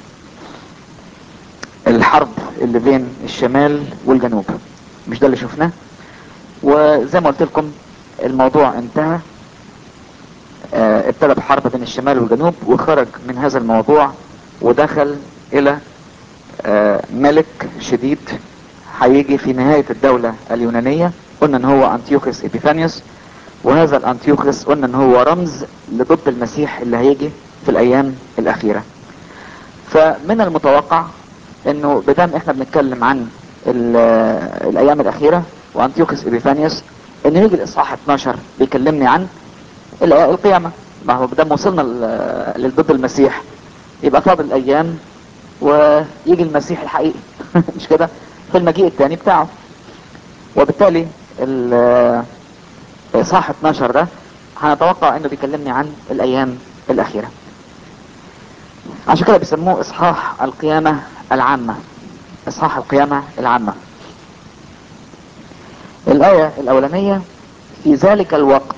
الحرب اللي بين الشمال والجنوب مش ده اللي شفناه وزي ما قلت لكم الموضوع انتهى آه آه، ابتدى بحرب بين الشمال والجنوب وخرج من هذا الموضوع ودخل الى آه، ملك شديد هيجي في نهاية الدولة اليونانية قلنا ان هو انتيوخس ايبيفانيوس وهذا الانتيوخس قلنا ان هو رمز لضد المسيح اللي هيجي في الايام الاخيرة فمن المتوقع انه بدام احنا بنتكلم عن ال- الايام الاخيرة وانتيوخس ايبيفانيوس انه يجي الاصحاح 12 بيكلمني عن ال- القيامة ما هو بدام وصلنا ل- لضد المسيح يبقى فاضل ايام ويجي المسيح الحقيقي مش كده في المجيء الثاني بتاعه وبالتالي ال- اصحاح 12 ده هنتوقع انه بيكلمني عن الايام الاخيره عشان كده بيسموه اصحاح القيامه العامه اصحاح القيامه العامه الايه الاولانيه في ذلك الوقت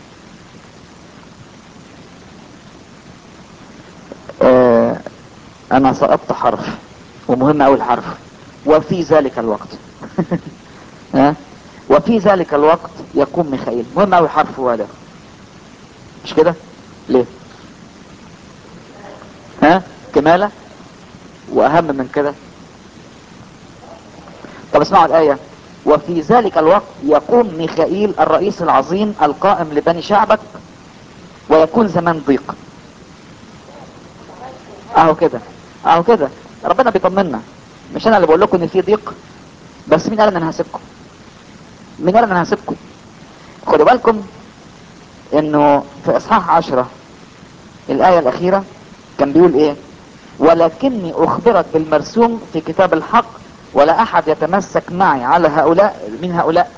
آه انا سقطت حرف ومهم اوي الحرف وفي ذلك الوقت ها وفي ذلك الوقت يقوم ميخائيل مهم اوي الحرف هو ده مش كده ليه ها كمالة واهم من كده طب اسمعوا الايه وفي ذلك الوقت يقوم ميخائيل الرئيس العظيم القائم لبني شعبك ويكون زمان ضيق اهو كده اهو كده ربنا بيطمنا مش انا اللي بقول لكم ان في ضيق بس مين قال ان انا هسيبكم مين قال ان انا هسيبكم خدوا بالكم انه في اصحاح عشرة الايه الاخيره كان بيقول ايه ولكني اخبرك بالمرسوم في كتاب الحق ولا احد يتمسك معي على هؤلاء من هؤلاء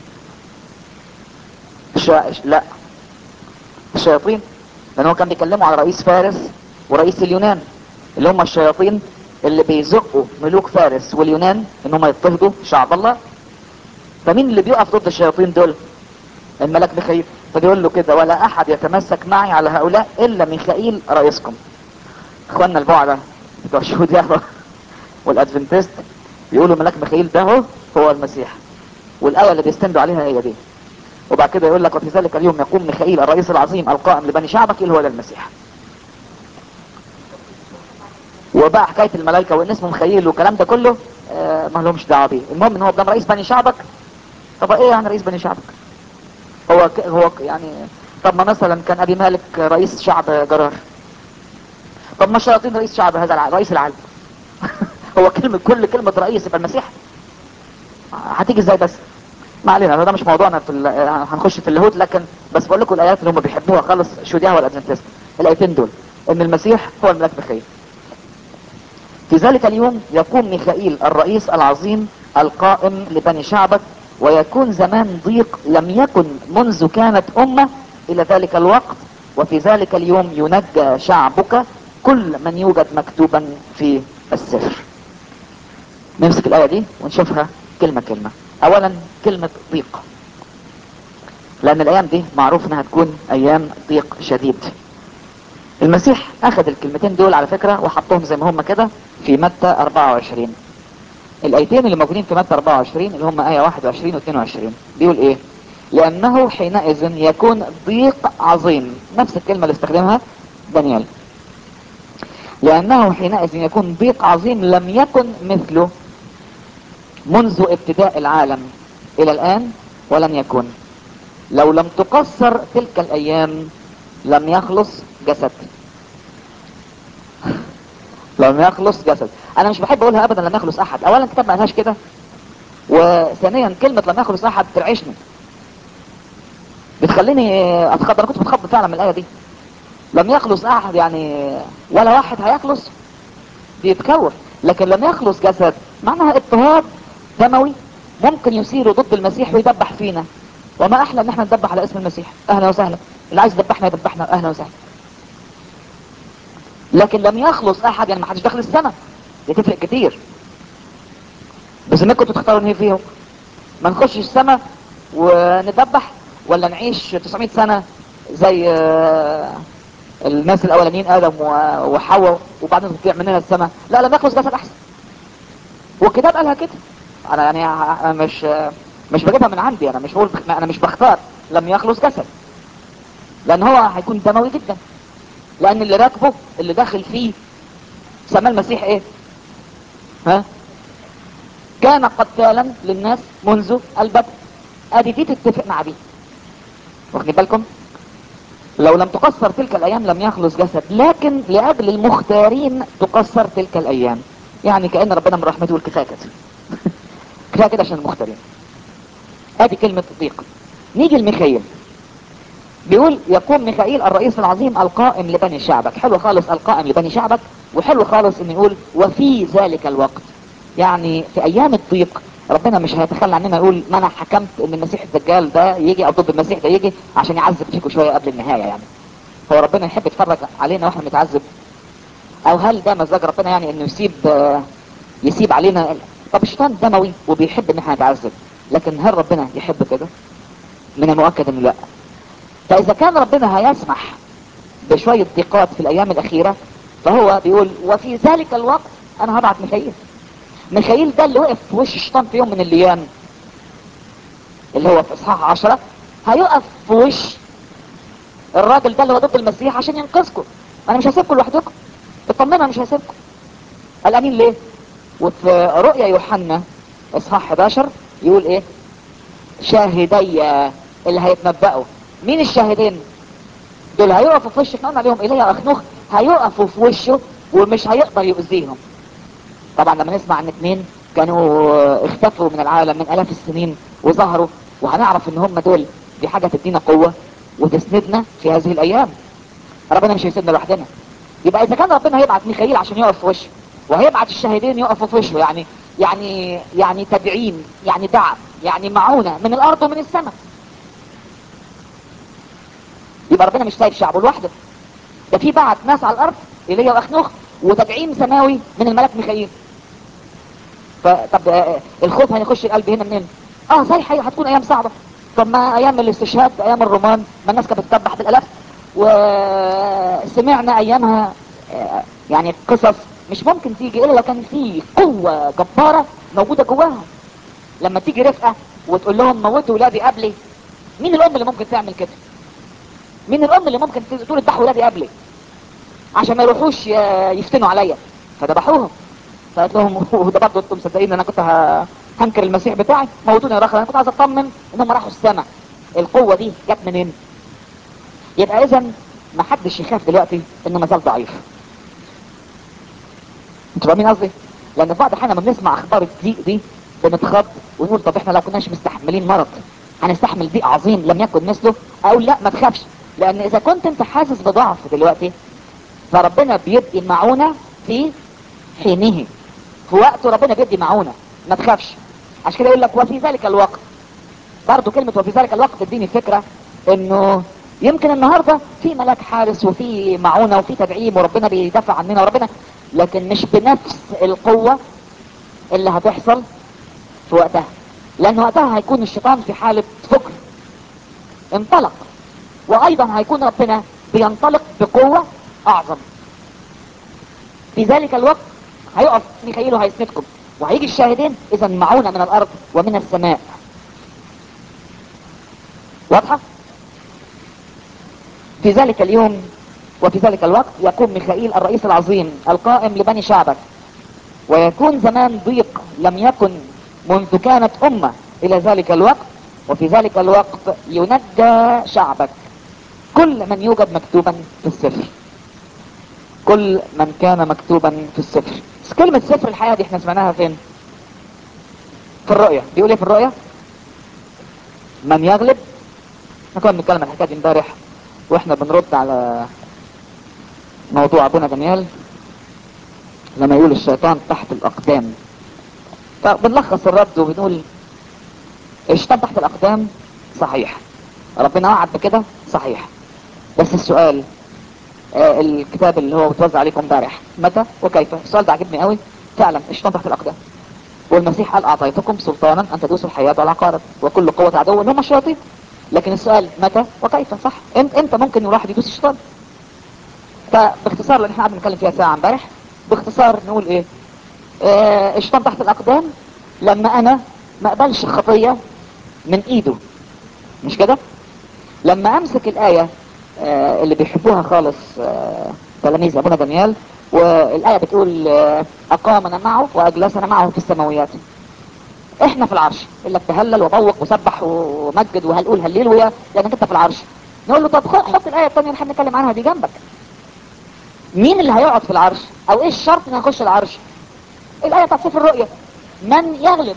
شا... لا الشياطين لان هو كان بيكلموا على رئيس فارس ورئيس اليونان اللي هم الشياطين اللي بيزقوا ملوك فارس واليونان ان هم يضطهدوا شعب الله فمين اللي بيقف ضد الشياطين دول الملك ميخائيل فبيقول له كده ولا احد يتمسك معي على هؤلاء الا ميخائيل رئيسكم اخواننا البعدة بتوع الشهود يهوى والادفنتست بيقولوا ملاك ميخائيل ده هو هو المسيح والايه اللي بيستندوا عليها هي دي وبعد كده يقول لك وفي ذلك اليوم يقوم ميخائيل الرئيس العظيم القائم لبني شعبك اللي هو ده المسيح وبقى حكايه الملائكه وان اسمه ميخائيل والكلام ده كله آه ما لهمش دعوه بيه المهم ان هو قدام رئيس بني شعبك طب ايه يعني رئيس بني شعبك هو ك... هو ك... يعني طب ما مثلا كان ابي مالك رئيس شعب جرار طب ما الشياطين رئيس شعب هذا الع... رئيس العالم هو كلمة كل كلمة رئيس يبقى المسيح هتيجي ازاي بس ما علينا ده مش موضوعنا في ال... هنخش في اللاهوت لكن بس بقول لكم الايات اللي هم بيحبوها خالص شوديها والادفنتست الايتين دول ان المسيح هو الملاك ميخائيل في ذلك اليوم يقوم ميخائيل الرئيس العظيم القائم لبني شعبك ويكون زمان ضيق لم يكن منذ كانت أمة إلى ذلك الوقت وفي ذلك اليوم ينجى شعبك كل من يوجد مكتوبا في السفر نمسك الآية دي ونشوفها كلمة كلمة أولا كلمة ضيق لأن الأيام دي معروف أنها تكون أيام ضيق شديد المسيح أخذ الكلمتين دول على فكرة وحطهم زي ما هم كده في متى 24 الايتين اللي موجودين في متى 24 اللي هم ايه 21 و 22 بيقول ايه لانه حينئذ يكون ضيق عظيم نفس الكلمه اللي استخدمها دانيال لانه حينئذ يكون ضيق عظيم لم يكن مثله منذ ابتداء العالم الى الان ولن يكون لو لم تقصر تلك الايام لم يخلص جسد لم يخلص جسد انا مش بحب اقولها ابدا لم يخلص احد اولا الكتاب ما قالهاش كده وثانيا كلمة لم يخلص احد ترعشني بتخليني اتخض انا كنت بتخض فعلا من الايه دي لم يخلص احد يعني ولا واحد هيخلص بيتكوف لكن لم يخلص جسد معناها اضطهاد دموي ممكن يصير ضد المسيح ويدبح فينا وما احلى ان احنا ندبح على اسم المسيح اهلا وسهلا اللي عايز يدبحنا يدبحنا اهلا وسهلا لكن لم يخلص احد يعني ما حدش داخل السماء دي تفرق كتير بس انكم كنتوا تختاروا نهي فيهم ما نخش السماء وندبح ولا نعيش 900 سنة زي الناس الاولانيين ادم وحواء وبعدين تطلع مننا السماء لا لم يخلص جسد احسن والكتاب قالها كده انا يعني أنا مش مش بجيبها من عندي انا مش بقول انا مش بختار لم يخلص جسد لان هو هيكون دموي جدا لان اللي راكبه اللي داخل فيه سماه المسيح ايه ها كان قتالا للناس منذ البدء ادي دي تتفق مع دي واخدين بالكم لو لم تقصر تلك الايام لم يخلص جسد لكن لاجل المختارين تقصر تلك الايام يعني كان ربنا من رحمته يقول كفايه كده كفايه كده عشان المختارين ادي كلمه ضيق نيجي لميخائيل بيقول يقوم ميخائيل الرئيس العظيم القائم لبني شعبك حلو خالص القائم لبني شعبك وحلو خالص انه يقول وفي ذلك الوقت يعني في ايام الضيق ربنا مش هيتخلى عننا يقول ما انا حكمت ان المسيح الدجال ده يجي او ضد المسيح ده يجي عشان يعذب فيكم شويه قبل النهايه يعني هو ربنا يحب يتفرج علينا واحنا بنتعذب او هل ده مزاج ربنا يعني انه يسيب آه، يسيب علينا طب الشيطان دموي وبيحب ان احنا نتعذب لكن هل ربنا يحب كده من المؤكد انه لا فاذا كان ربنا هيسمح بشويه ضيقات في الايام الاخيره فهو بيقول وفي ذلك الوقت انا هبعت ميخائيل ميخائيل ده اللي وقف في وش الشيطان في يوم من الايام اللي هو في اصحاح عشرة هيقف في وش الراجل ده اللي هو ضد المسيح عشان ينقذكم انا مش هسيبكم لوحدكم اطمنوا أنا مش هسيبكم قلقانين ليه وفي رؤيا يوحنا اصحاح 11 يقول ايه شاهدي اللي هيتنبأوا مين الشاهدين دول هيقفوا في وشه احنا قلنا عليهم ايليا واخنوخ هيقفوا في وشه ومش هيقدر يؤذيهم طبعا لما نسمع ان اتنين كانوا اختفوا من العالم من الاف السنين وظهروا وهنعرف ان هم دول دي حاجه تدينا قوه وتسندنا في هذه الايام ربنا مش هيسيبنا لوحدنا يبقى اذا كان ربنا هيبعت ميخائيل عشان يقف في وشه وهيبعت الشاهدين يقفوا في وشه يعني يعني يعني تدعيم يعني دعم يعني معونه من الارض ومن السماء يبقى ربنا مش سايب شعبه لوحده ده في بعت ناس على الارض ايليا واخنوخ وتدعيم سماوي من الملك ميخائيل فطب آه، الخوف هيخش القلب هنا منين اه صحيح هي هتكون ايام صعبه طب ما ايام الاستشهاد ايام الرومان ما الناس كانت بتذبح بالالاف وسمعنا ايامها آه، يعني قصص مش ممكن تيجي الا لو كان في قوه جباره موجوده جواهم لما تيجي رفقه وتقول لهم موتوا ولادي قبلي مين الام اللي ممكن تعمل كده مين الام اللي ممكن تقول اذبحوا ولادي قبلي عشان ما يروحوش ي- يفتنوا عليا فذبحوهم فقالت لهم وده برضه انتم مصدقين ان انا كنت ه- هنكر المسيح بتاعي موتوني يا رخر انا كنت عايز اطمن انهم راحوا السماء القوه دي جت منين يبقى اذا ما حدش يخاف دلوقتي انه ما زال ضعيف انتوا فاهمين قصدي لان في بعض الاحيان لما بنسمع اخبار الضيق دي بنتخض ونقول طب احنا لو كناش مستحملين مرض هنستحمل ضيق عظيم لم يكن مثله اقول لا ما تخافش لان اذا كنت انت حاسس بضعف دلوقتي فربنا بيدي معونة في حينه في وقته ربنا بيدي معونة ما تخافش عشان كده يقول لك وفي ذلك الوقت برضه كلمة وفي ذلك الوقت تديني فكرة انه يمكن النهاردة في ملاك حارس وفي معونة وفي تدعيم وربنا بيدافع عننا وربنا لكن مش بنفس القوة اللي هتحصل في وقتها لان وقتها هيكون الشيطان في حالة فكر انطلق وايضا هيكون ربنا بينطلق بقوة اعظم في ذلك الوقت هيقف ميخائيل وهيسندكم وهيجي الشاهدين اذا معونة من الارض ومن السماء واضحة في ذلك اليوم وفي ذلك الوقت يقوم ميخائيل الرئيس العظيم القائم لبني شعبك ويكون زمان ضيق لم يكن منذ كانت أمة إلى ذلك الوقت وفي ذلك الوقت ينجى شعبك كل من يوجد مكتوبا في السفر كل من كان مكتوبا في السفر بس كلمة سفر الحياة دي احنا سمعناها فين في الرؤية بيقول ايه في الرؤية من يغلب احنا كنا بنتكلم عن الحكاية دي امبارح واحنا بنرد على موضوع ابونا دانيال لما يقول الشيطان تحت الاقدام فبنلخص الرد وبنقول الشيطان تحت الاقدام صحيح ربنا وعد بكده صحيح بس السؤال آه الكتاب اللي هو متوزع عليكم امبارح متى وكيف السؤال ده عجبني قوي فعلا الشيطان تحت الاقدام والمسيح قال اعطيتكم سلطانا ان تدوسوا الحياة والعقارب وكل قوة عدو اللي هم الشياطين لكن السؤال متى وكيف صح امتى امتى ممكن الواحد يدوس الشيطان فباختصار لان احنا قعدنا نتكلم فيها ساعة امبارح باختصار نقول ايه آه الشيطان تحت الاقدام لما انا ما اقبلش الخطية من ايده مش كده لما امسك الاية آه، اللي بيحبوها خالص آه، تلاميذ ابونا دانيال والايه بتقول آه، اقامنا معه واجلسنا معه في السماويات احنا في العرش يقول لك تهلل وطوق وسبح ومجد وهنقول هللويا لانك انت في العرش نقول له طب خ- حط الايه الثانيه اللي احنا بنتكلم عنها دي جنبك مين اللي هيقعد في العرش او ايه الشرط ان يخش العرش الايه بتاعت سفر الرؤيا من يغلب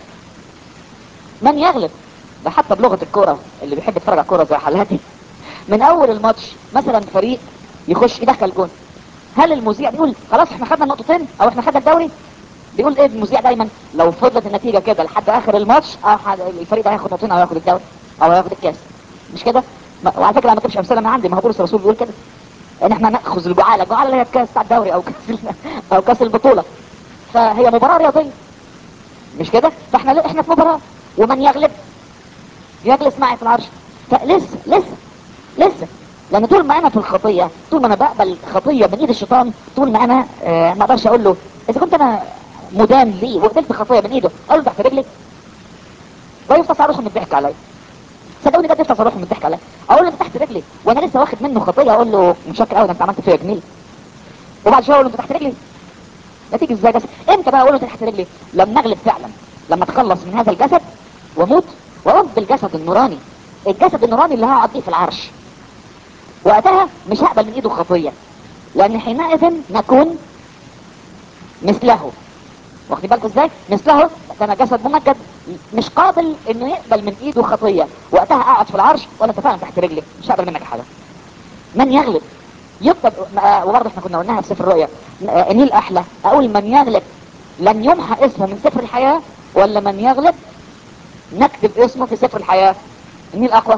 من يغلب ده حتى بلغه الكوره اللي بيحب يتفرج على الكوره زي حالاتي من اول الماتش مثلا فريق يخش يدخل جون هل المذيع بيقول خلاص احنا خدنا النقطتين او احنا خدنا الدوري بيقول ايه المذيع دايما لو فضلت النتيجه كده لحد اخر الماتش اه ح- الفريق ده هياخد نقطتين او هياخد الدوري او هياخد الكاس مش كده ما- وعلى فكره انا ما كنتش امثله من عندي ما هو بولس الرسول بيقول كده ان احنا ناخذ الجعاله الجعاله اللي هي الكاس بتاع الدوري او كاس ال- او كاس البطوله فهي مباراه رياضيه مش كده فاحنا ل- احنا في مباراه ومن يغلب يجلس معي في العرش فلسه لسه لسه لان طول ما انا في الخطيه طول ما انا بقبل خطيه من ايد الشيطان طول ما انا آه ما اقدرش اقول له اذا كنت انا مدان ليه وقبلت خطيه من ايده اقول له تحت رجلي ده يفتص روحه من الضحك عليا صدقوني ده يفتص روحه من الضحك عليا اقول له انت تحت رجلي وانا لسه واخد منه خطيه اقول له متشكر قوي ده انت عملت فيا جميل وبعد شويه اقول له انت تحت رجلي ده تيجي ازاي بس امتى بقى اقول له انت تحت رجلي لما اغلب فعلا لما اتخلص من هذا الجسد واموت وارد بالجسد النوراني الجسد النوراني اللي هقعد بيه في العرش وقتها مش هقبل من ايده خطيه لان حينئذ نكون مثله واخدين بالكم ازاي مثله ده انا جسد ممجد مش قابل انه يقبل من ايده خطيه وقتها اقعد في العرش ولا اتفقنا تحت رجلي مش هقبل منك حاجه من يغلب يفضل آه، وبرضه احنا كنا قلناها في سفر الرؤيا آه، نيل احلى اقول من يغلب لن يمحى اسمه من سفر الحياه ولا من يغلب نكتب اسمه في سفر الحياه النيل اقوى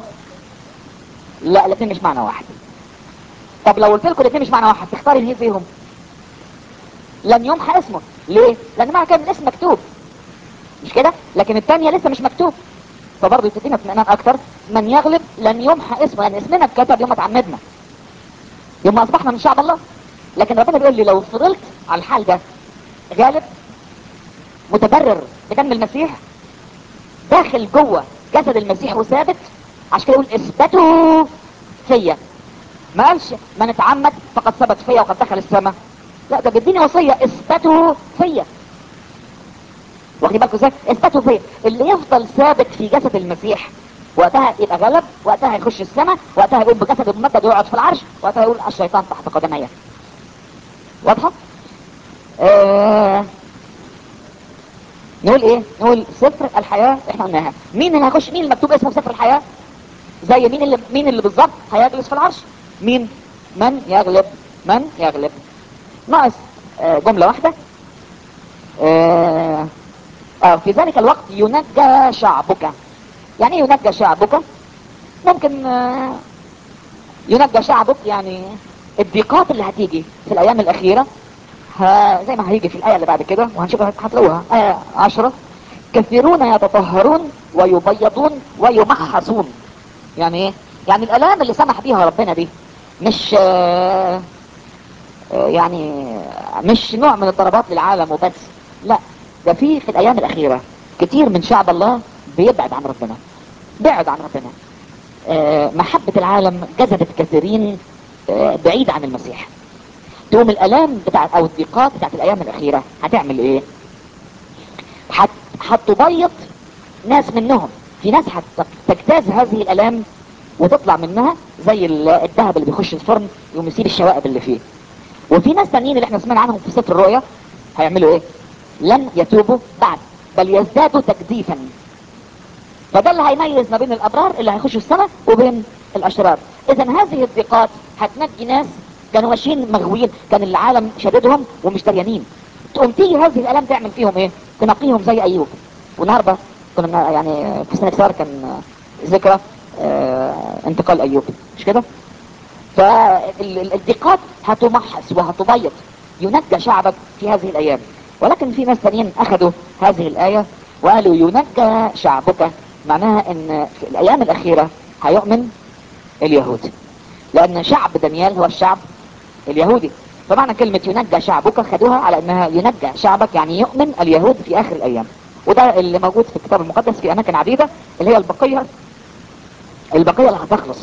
لا الاثنين مش معنى واحد طب لو قلت لكم الاثنين مش معنى واحد تختاري مين فيهم لن يمحى اسمه ليه لان معنى كان الاسم مكتوب مش كده لكن الثانيه لسه مش مكتوب فبرضه تدينا اطمئنان اكتر من يغلب لن يمحى اسمه لان اسمنا اتكتب يوم ما اتعمدنا يوم ما اصبحنا من شعب الله لكن ربنا بيقول لي لو فضلت على الحال ده غالب متبرر بدم المسيح داخل جوه جسد المسيح وثابت عشان كده يقول اثبتوا فيا ما قالش من اتعمد فقد ثبت فيا وقد دخل السماء لا ده بيديني وصيه اثبتوا فيا واخدين بالكم ازاي اثبتوا فيا اللي يفضل ثابت في جسد المسيح وقتها يبقى غلب وقتها يخش السماء وقتها يقوم بجسد الممجد ويقعد في العرش وقتها يقول الشيطان تحت قدمي واضحه آه نقول ايه نقول سفر الحياه احنا قلناها مين اللي هيخش مين اللي مكتوب اسمه في سفر الحياه زي مين اللي مين اللي بالظبط هيجلس في العرش مين من يغلب من يغلب ناقص آه، جملة واحدة آه، آه، في ذلك الوقت ينجى شعبك يعني ايه ينجى شعبك ممكن آه، ينجى شعبك يعني الضيقات اللي هتيجي في الايام الاخيرة ها زي ما هيجي في الايه اللي بعد كده وهنشوفها هتلاقوها ايه عشرة كثيرون يتطهرون ويبيضون ويمحصون يعني ايه يعني الالام اللي سمح بيها ربنا دي مش آه، آه، يعني مش نوع من الضربات للعالم وبس لا ده في في الايام الاخيره كتير من شعب الله بيبعد عن ربنا بعد عن ربنا آه، محبه العالم جذبت كثيرين آه، بعيد عن المسيح تقوم الالام بتاعت او الضيقات بتاعت الايام الاخيره هتعمل ايه هت- هتبيض ناس منهم في ناس هتجتاز هذه الالام وتطلع منها زي ال- الذهب اللي بيخش الفرن يقوم يسيب الشوائب اللي فيه وفي ناس تانيين اللي احنا سمعنا عنهم في سفر الرؤيا هيعملوا ايه لن يتوبوا بعد بل يزدادوا تجديفا فده اللي هيميز ما بين الابرار اللي هيخشوا السماء وبين الاشرار اذا هذه الضيقات هتنجي ناس كانوا ماشيين مغويين كان العالم شددهم ومش دريانين تقوم تيجي هذه الالام تعمل فيهم ايه تنقيهم زي ايوب والنهارده كنا يعني في سنة كسار كان ذكرى آه، انتقال ايوب مش كده فالضيقات هتمحص وهتبيض ينجى شعبك في هذه الايام ولكن في ناس تانيين اخذوا هذه الايه وقالوا ينجى شعبك معناها ان في الايام الاخيره هيؤمن اليهود لان شعب دانيال هو الشعب اليهودي فمعنى كلمة ينجى شعبك خدوها على انها ينجى شعبك يعني يؤمن اليهود في اخر الايام وده اللي موجود في الكتاب المقدس في اماكن عديدة اللي هي البقية البقية اللي هتخلص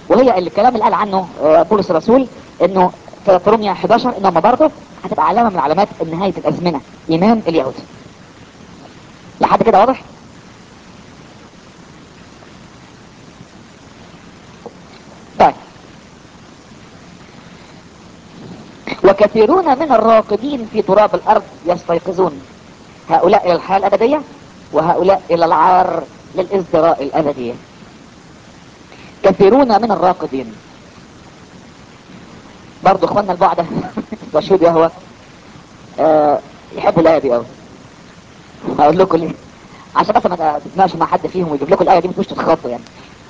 وهي اللي الكلام اللي قال عنه آه، بولس الرسول انه في روميا 11 انه برضه هتبقى علامه من علامات نهايه الازمنه ايمان اليهود لحد كده واضح طيب وكثيرون من الراقدين في تراب الارض يستيقظون هؤلاء الى الحياه الابديه وهؤلاء الى العار للازدراء الابديه كثيرون من الراقدين برضو اخواننا البعدة رشيد يهوى آه يحبوا الايه دي قوي هقول لكم ليه عشان بس ما تتناقشوا مع حد فيهم ويجيب لكم الايه دي مش تتخطوا يعني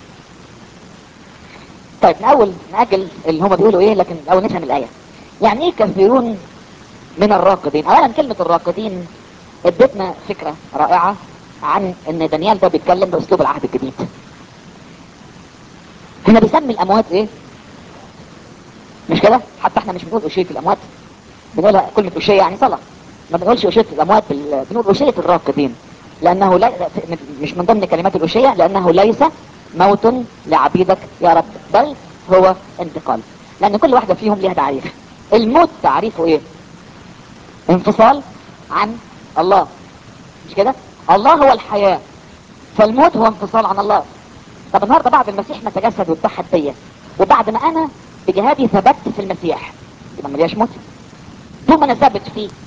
طيب نأول نأجل اللي هما بيقولوا ايه لكن الاول نفهم الايه يعني ايه كثيرون من الراقدين اولا كلمة الراقدين ادتنا فكرة رائعة عن ان دانيال ده بيتكلم باسلوب العهد الجديد هنا بيسمي الاموات ايه مش كده حتى احنا مش بنقول اشية الاموات بنقولها كلمة اشية يعني صلاة ما بنقولش اشية الاموات بال... بنقول اشية الراقدين لانه لا مش من ضمن كلمات الاشية لانه ليس موت لعبيدك يا رب بل هو انتقال لان كل واحدة فيهم ليها تعريف الموت تعريفه ايه انفصال عن الله مش كده الله هو الحياة فالموت هو انفصال عن الله طب النهارده بعد المسيح ما تجسد واتحد بيا وبعد ما انا بجهادي ثبت في المسيح يبقى ما ليش موت طول ما انا ثابت فيه